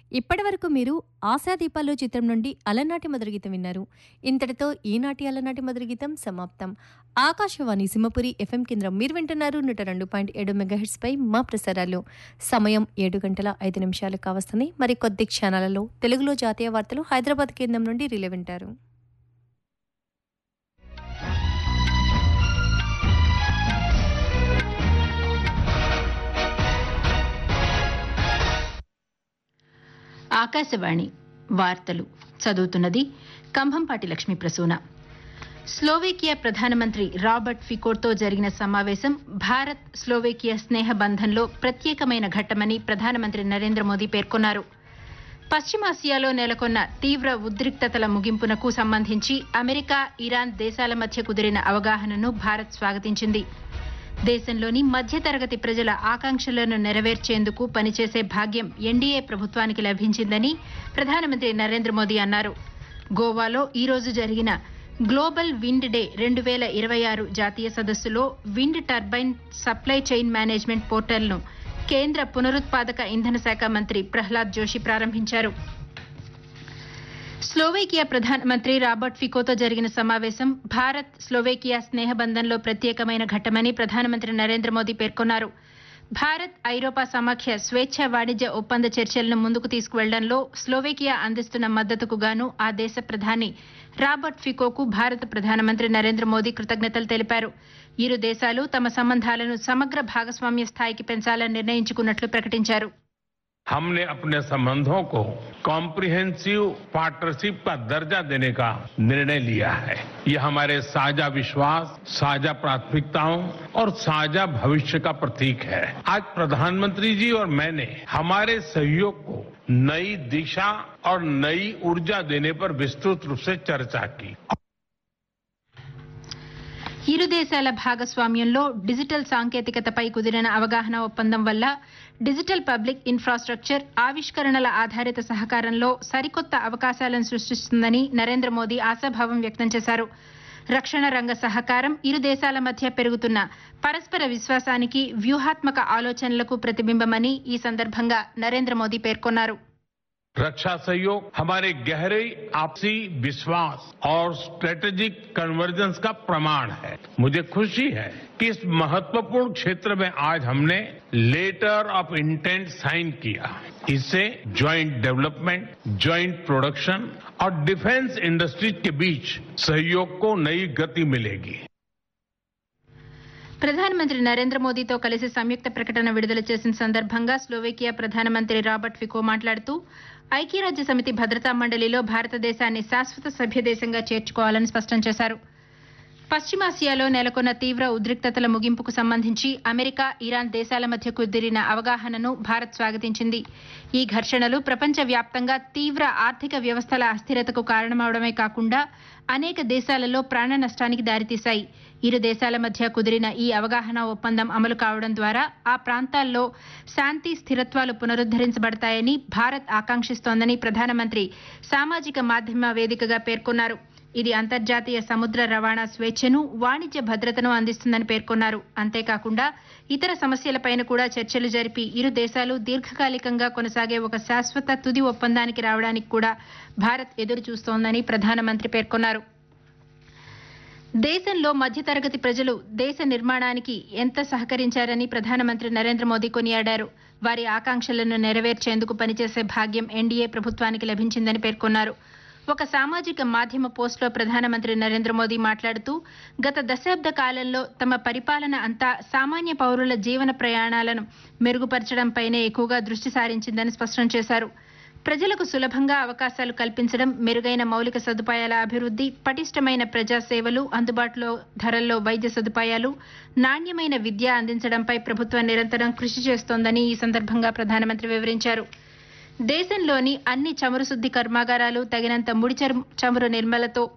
ఇప్పటివరకు మీరు ఆశాదీపాలు చిత్రం నుండి అలనాటి మధురగీతం విన్నారు ఇంతటితో ఈనాటి అలనాటి మధురగీతం సమాప్తం ఆకాశవాణి సింహపురి ఎఫ్ఎం కేంద్రం మీరు వింటున్నారు నూట రెండు పాయింట్ ఏడు మెగాహెట్స్ పై మా ప్రసారాలు సమయం ఏడు గంటల ఐదు నిమిషాలు కావస్తుంది మరి కొద్ది క్షణాలలో తెలుగులో జాతీయ వార్తలు హైదరాబాద్ కేంద్రం నుండి రిలే వింటారు ఆకాశవాణి వార్తలు చదువుతున్నది కంభంపాటి లక్ష్మీ ప్రసూన స్లోవేకియా ప్రధానమంత్రి రాబర్ట్ ఫికోర్తో జరిగిన సమావేశం భారత్ స్లోవేకియా స్నేహ బంధంలో ప్రత్యేకమైన ఘట్టమని ప్రధానమంత్రి నరేంద్ర మోదీ పేర్కొన్నారు పశ్చిమాసియాలో నెలకొన్న తీవ్ర ఉద్రిక్తతల ముగింపునకు సంబంధించి అమెరికా ఇరాన్ దేశాల మధ్య కుదిరిన అవగాహనను భారత్ స్వాగతించింది దేశంలోని మధ్యతరగతి ప్రజల ఆకాంక్షలను నెరవేర్చేందుకు పనిచేసే భాగ్యం ఎన్డీఏ ప్రభుత్వానికి లభించిందని ప్రధానమంత్రి నరేంద్ర మోదీ అన్నారు గోవాలో ఈ రోజు జరిగిన గ్లోబల్ విండ్ డే రెండు వేల ఇరవై ఆరు జాతీయ సదస్సులో wind turbine supply chain management పోర్టల్ను కేంద్ర పునరుత్పాదక ఇంధన శాఖ మంత్రి ప్రహ్లాద్ జోషి ప్రారంభించారు స్లోవేకియా ప్రధానమంత్రి రాబర్ట్ ఫికోతో జరిగిన సమావేశం భారత్ స్లోవేకియా స్నేహబంధంలో ప్రత్యేకమైన ఘట్టమని ప్రధానమంత్రి నరేంద్ర మోదీ పేర్కొన్నారు భారత్ ఐరోపా సమాఖ్య స్వేచ్ఛ వాణిజ్య ఒప్పంద చర్చలను ముందుకు తీసుకువెళ్లడంలో స్లోవేకియా అందిస్తున్న మద్దతుకు గాను ఆ దేశ ప్రధాని రాబర్ట్ ఫికోకు భారత ప్రధానమంత్రి నరేంద్ర మోదీ కృతజ్ఞతలు తెలిపారు ఇరు దేశాలు తమ సంబంధాలను సమగ్ర భాగస్వామ్య స్థాయికి పెంచాలని నిర్ణయించుకున్నట్లు ప్రకటించారు हमने अपने संबंधों को कॉम्प्रिहेंसिव पार्टनरशिप का दर्जा देने का निर्णय लिया है ये हमारे साझा विश्वास साझा प्राथमिकताओं और साझा भविष्य का प्रतीक है आज प्रधानमंत्री जी और मैंने हमारे सहयोग को नई दिशा और नई ऊर्जा देने पर विस्तृत रूप से चर्चा की ఇరు దేశాల భాగస్వామ్యంలో డిజిటల్ సాంకేతికతపై కుదిరిన అవగాహన ఒప్పందం వల్ల డిజిటల్ పబ్లిక్ ఇన్ఫ్రాస్ట్రక్చర్ ఆవిష్కరణల ఆధారిత సహకారంలో సరికొత్త అవకాశాలను సృష్టిస్తుందని నరేంద్ర మోదీ ఆశాభావం వ్యక్తం చేశారు రక్షణ రంగ సహకారం ఇరు దేశాల మధ్య పెరుగుతున్న పరస్పర విశ్వాసానికి వ్యూహాత్మక ఆలోచనలకు ప్రతిబింబమని ఈ సందర్భంగా నరేంద్ర మోదీ పేర్కొన్నారు रक्षा सहयोग हमारे गहरे आपसी विश्वास और स्ट्रेटेजिक कन्वर्जेंस का प्रमाण है मुझे खुशी है कि इस महत्वपूर्ण क्षेत्र में आज हमने लेटर ऑफ इंटेंट साइन किया इससे ज्वाइंट डेवलपमेंट ज्वाइंट प्रोडक्शन और डिफेंस इंडस्ट्रीज के बीच सहयोग को नई गति मिलेगी ప్రధానమంత్రి నరేంద్ర మోదీతో కలిసి సంయుక్త ప్రకటన విడుదల చేసిన సందర్భంగా స్లోవేకియా ప్రధానమంత్రి రాబర్ట్ ఫికో మాట్లాడుతూ ఐక్యరాజ్య సమితి భద్రతా మండలిలో భారతదేశాన్ని శాశ్వత సభ్య దేశంగా చేర్చుకోవాలని స్పష్టం చేశారు పశ్చిమాసియాలో నెలకొన్న తీవ్ర ఉద్రిక్తతల ముగింపుకు సంబంధించి అమెరికా ఇరాన్ దేశాల మధ్య కుదిరిన అవగాహనను భారత్ స్వాగతించింది ఈ ఘర్షణలు ప్రపంచవ్యాప్తంగా తీవ్ర ఆర్థిక వ్యవస్థల అస్థిరతకు కారణమవడమే కాకుండా అనేక దేశాలలో ప్రాణ నష్టానికి దారితీశాయి ఇరు దేశాల మధ్య కుదిరిన ఈ అవగాహన ఒప్పందం అమలు కావడం ద్వారా ఆ ప్రాంతాల్లో శాంతి స్థిరత్వాలు పునరుద్దరించబడతాయని భారత్ ఆకాంక్షిస్తోందని ప్రధానమంత్రి సామాజిక మాధ్యమ వేదికగా పేర్కొన్నారు ఇది అంతర్జాతీయ సముద్ర రవాణా స్వేచ్ఛను వాణిజ్య భద్రతను అందిస్తుందని పేర్కొన్నారు అంతేకాకుండా ఇతర సమస్యలపైన కూడా చర్చలు జరిపి ఇరు దేశాలు దీర్ఘకాలికంగా కొనసాగే ఒక శాశ్వత తుది ఒప్పందానికి రావడానికి కూడా భారత్ ఎదురు చూస్తోందని ప్రధానమంత్రి పేర్కొన్నారు దేశంలో మధ్యతరగతి ప్రజలు దేశ నిర్మాణానికి ఎంత సహకరించారని ప్రధానమంత్రి నరేంద్ర మోదీ కొనియాడారు వారి ఆకాంక్షలను నెరవేర్చేందుకు పనిచేసే భాగ్యం ఎన్డీఏ ప్రభుత్వానికి లభించిందని పేర్కొన్నారు ఒక సామాజిక మాధ్యమ పోస్టులో ప్రధానమంత్రి నరేంద్ర మోదీ మాట్లాడుతూ గత దశాబ్ద కాలంలో తమ పరిపాలన అంతా సామాన్య పౌరుల జీవన ప్రయాణాలను మెరుగుపరచడంపైనే ఎక్కువగా దృష్టి సారించిందని స్పష్టం చేశారు ప్రజలకు సులభంగా అవకాశాలు కల్పించడం మెరుగైన మౌలిక సదుపాయాల అభివృద్ధి పటిష్టమైన ప్రజా సేవలు అందుబాటులో ధరల్లో వైద్య సదుపాయాలు నాణ్యమైన విద్య అందించడంపై ప్రభుత్వం నిరంతరం కృషి చేస్తోందని ఈ సందర్భంగా ప్రధానమంత్రి వివరించారు దేశంలోని అన్ని చమురు శుద్ధి కర్మాగారాలు తగినంత ముడి చమురు నిర్మలతో